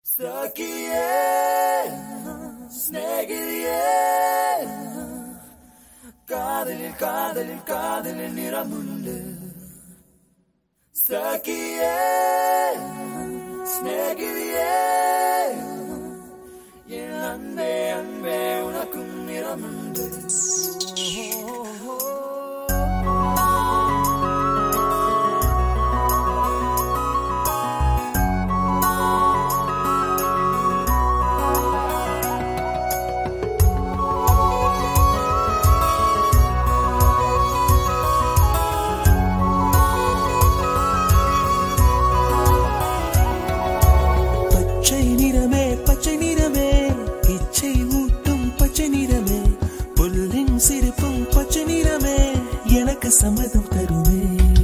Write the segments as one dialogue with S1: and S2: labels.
S1: സഖിയേ സ്നേഹിതയേ കാതലിൽ കാതലിൽ കാതലിൽ നിറമുണ്ട് സഖിയേ സ്നേഹിതയേ N അன்பே അன்பേ ഉനക്കും നിറമുണ്ട്
S2: பச்சை நிறமே பச்சை நிறமே இச்சை ஊட்டும் பச்சை நிறமே புல்லின் சிரிப்பும் பச்சை நிறமே எனக்கு சம்மதம் தருமே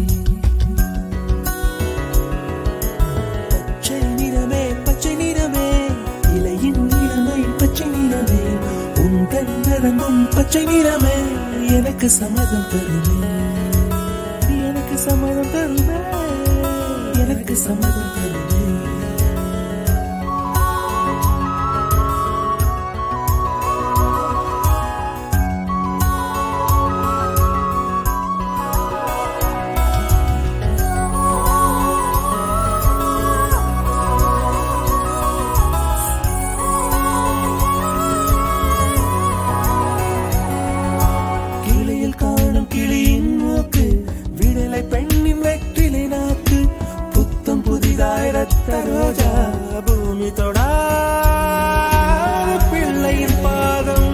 S2: பச்சை நிறமே பச்சை நிறமே இலையின் நிறமை பச்சை நிறமே உங்கள் நிறமும் பச்சை நிறமே எனக்கு சம்மதம் தருமே எனக்கு சம்மதம் தருமே எனக்கு சம்மதம் தருமே கிளியில் காணும் கிளியின் மூக்கு விடலை பெண்ணின் வெற்றிலை நாக்கு புத்தம் புதிதாய் ரத்த ரோஜா பூமி தொடா பிள்ளையின் பாதம்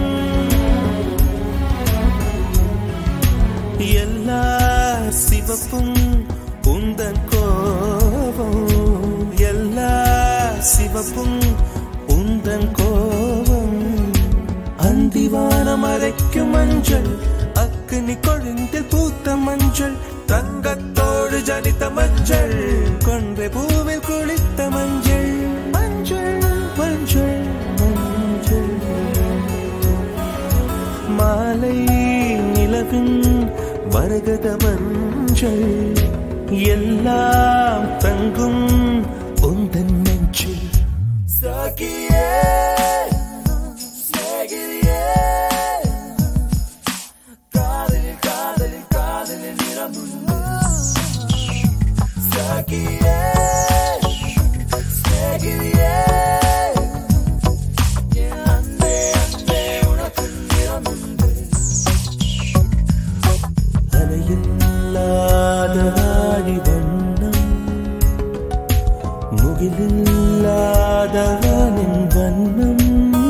S2: எல்லா சிவப்பும் உந்தன் கோபம் எல்லா சிவப்பும் உந்தன் கோபம் அந்திவானம் அரைக்கும் மஞ்சள் அக்கினி கொழுந்தில் பூத்த மஞ்சள் தங்கத்தோடு ஜனித்த மஞ்சள் கொன்றை பூவில் குளித்த மஞ்சள் மஞ்சள் மஞ்சள் மஞ்சள் மாலை நிலவின் மரகத மஞ்சள் எல்லாம் தங்கும் உந்தன் நெஞ்சில்
S1: സഖിയേ സ്നേഹിതയേ കാതലിൽ കാതലിൽ കാതലിൽ നിറമുണ്ട് സഖിയേ സ്നേഹിതയേ എൻ അன்பே അன்பേ ഉനക്കും നിറമുണ്ട്
S2: அலையில்லாத வாடி வண்ணம் முகிலில்லாத வானின் வண்ணம்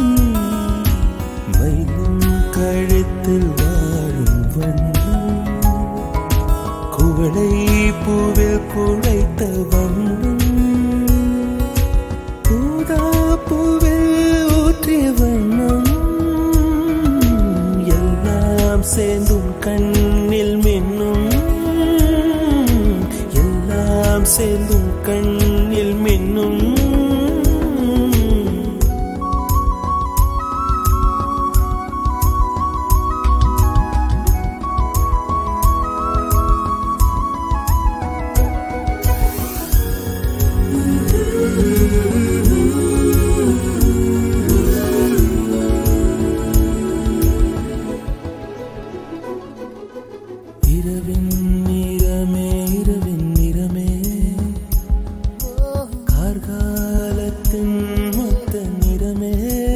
S2: மயிலும் கழுத்தில் வாழும் வண்ணம் குவளை பூவில் குழைத்த வண்ணம் பூதா பூவில் ஊற்றிய வண்ணம் எல்லாம் சேர்ந்தும் கண்ணில் மின்னும் எல்லாம் சேர்ந்தும் கண்ணில் மின்னும் இரவின் நிறமே இரவின் நிறமே கார்காலத்தின் மொத்த நிறமே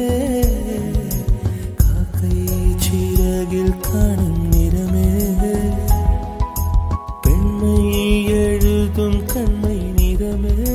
S2: காக்கை சிறகில் காணும் நிறமே பெண்மை எழுதும் கண்மை நிறமே